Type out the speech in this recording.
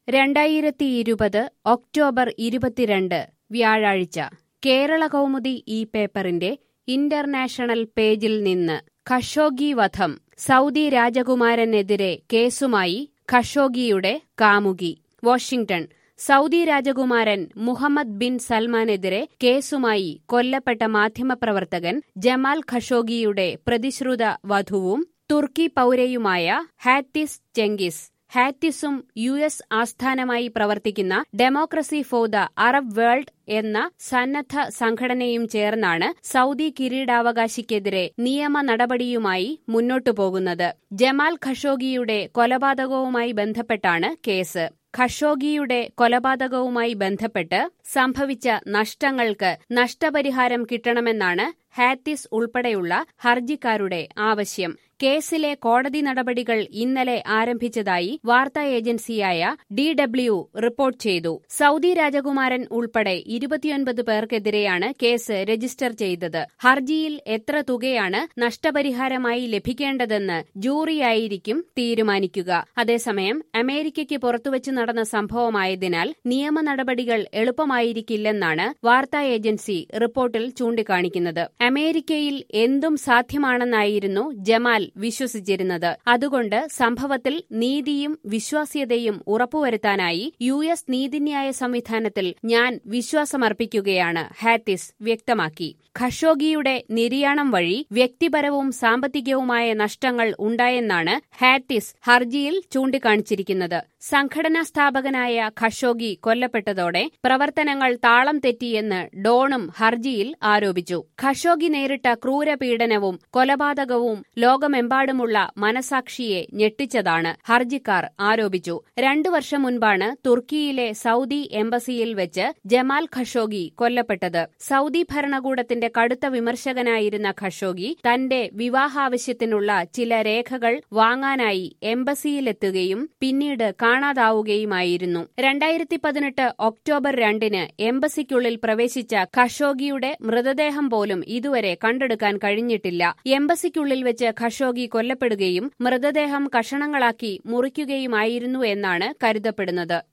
രണ്ടായിരത്തി ഇരുപത് ഒക്ടോബർ ഇരുപത്തിരണ്ട് വ്യാഴാഴ്ച കേരള കൗമുദി ഈ പേപ്പറിന്റെ ഇന്റർനാഷണൽ പേജിൽ നിന്ന് ഖഷോഗി വധം സൗദി രാജകുമാരനെതിരെ കേസുമായി ഖഷോഗിയുടെ കാമുകി വാഷിംഗ്ടൺ സൗദി രാജകുമാരൻ മുഹമ്മദ് ബിൻ സൽമാനെതിരെ കേസുമായി കൊല്ലപ്പെട്ട മാധ്യമപ്രവർത്തകൻ ജമാൽ ഖഷോഗിയുടെ പ്രതിശ്രുത വധുവും തുർക്കി പൌരയുമായ ഹാത്തിസ് ചെങ്കിസ് ഹാറ്റിസും യു എസ് ആസ്ഥാനമായി പ്രവർത്തിക്കുന്ന democracy for the Arab world എന്ന സന്നദ്ധ സംഘടനയും ചേർന്നാണ് സൗദി കിരീടാവകാശിക്കെതിരെ നിയമ നടപടിയുമായി മുന്നോട്ടു പോകുന്നത് ജമാൽ ഖഷോഗിയുടെ കൊലപാതകവുമായി ബന്ധപ്പെട്ടാണ് കേസ് ഖഷോഗിയുടെ കൊലപാതകവുമായി ബന്ധപ്പെട്ട് സംഭവിച്ച നഷ്ടങ്ങൾക്ക് നഷ്ടപരിഹാരം കിട്ടണമെന്നാണ് ഹാത്തിസ് ഉൾപ്പെടെയുള്ള ഹർജിക്കാരുടെ ആവശ്യം കേസിലെ കോടതി നടപടികൾ ഇന്നലെ ആരംഭിച്ചതായി വാർത്താ ഏജൻസിയായ ഡി ഡബ്ല്യു റിപ്പോർട്ട് ചെയ്തു സൗദി രാജകുമാരൻ ഉൾപ്പെടെ ഇരുപത്തിയൊൻപത് പേർക്കെതിരെയാണ് കേസ് രജിസ്റ്റർ ചെയ്തത് ഹർജിയിൽ എത്ര തുകയാണ് നഷ്ടപരിഹാരമായി ലഭിക്കേണ്ടതെന്ന് ജൂറിയായിരിക്കും തീരുമാനിക്കുക അതേസമയം അമേരിക്കയ്ക്ക് പുറത്തുവച്ച് നടന്ന സംഭവമായതിനാൽ നിയമ നടപടികൾ എളുപ്പമായിരിക്കില്ലെന്നാണ് വാർത്താ ഏജൻസി റിപ്പോർട്ടിൽ ചൂണ്ടിക്കാണിക്കുന്നത് അമേരിക്കയിൽ എന്തും സാധ്യമാണെന്നായിരുന്നു ജമാൽ വിശ്വസിച്ചിരുന്നത് അതുകൊണ്ട് സംഭവത്തിൽ നീതിയും വിശ്വാസ്യതയും ഉറപ്പുവരുത്താനായി യു എസ് നീതിന്യായ സംവിധാനത്തിൽ ഞാൻ വിശ്വാസമർപ്പിക്കുകയാണ് ഹാത്തിസ് വ്യക്തമാക്കി ഖഷോഗിയുടെ നിര്യാണം വഴി വ്യക്തിപരവും സാമ്പത്തികവുമായ നഷ്ടങ്ങൾ ഉണ്ടായെന്നാണ് ഹാത്തിസ് ഹർജിയിൽ ചൂണ്ടിക്കാണിച്ചിരിക്കുന്നത് സംഘടനാ സ്ഥാപകനായ ഖഷോഗി കൊല്ലപ്പെട്ടതോടെ പ്രവർത്തനങ്ങൾ താളം തെറ്റിയെന്ന് ഡോണും ഹർജിയിൽ ആരോപിച്ചു ഖഷോഗി നേരിട്ട ക്രൂരപീഡനവും കൊലപാതകവും ലോകമെമ്പാടുമുള്ള മനസാക്ഷിയെ ഞെട്ടിച്ചതാണ് ഹർജിക്കാർ ആരോപിച്ചു രണ്ടു വർഷം മുൻപാണ് തുർക്കിയിലെ സൗദി എംബസിയിൽ വെച്ച് ജമാൽ ഖഷോഗി കൊല്ലപ്പെട്ടത് സൗദി ഭരണകൂടത്തിന്റെ കടുത്ത വിമർശകനായിരുന്ന ഖഷോഗി തന്റെ വിവാഹാവശ്യത്തിനുള്ള ചില രേഖകൾ വാങ്ങാനായി എംബസിയിലെത്തുകയും പിന്നീട് കാണാതാവുകയുമായിരുന്നു രണ്ടായിരത്തി പതിനെട്ട് ഒക്ടോബർ രണ്ടിന് എംബസിക്കുള്ളിൽ പ്രവേശിച്ച ഖഷോഗിയുടെ മൃതദേഹം പോലും ഇതുവരെ കണ്ടെടുക്കാൻ കഴിഞ്ഞിട്ടില്ല എംബസിക്കുള്ളിൽ വെച്ച് ഖഷോഗി കൊല്ലപ്പെടുകയും മൃതദേഹം കഷണങ്ങളാക്കി മുറിക്കുകയുമായിരുന്നു എന്നാണ് കരുതപ്പെടുന്നത്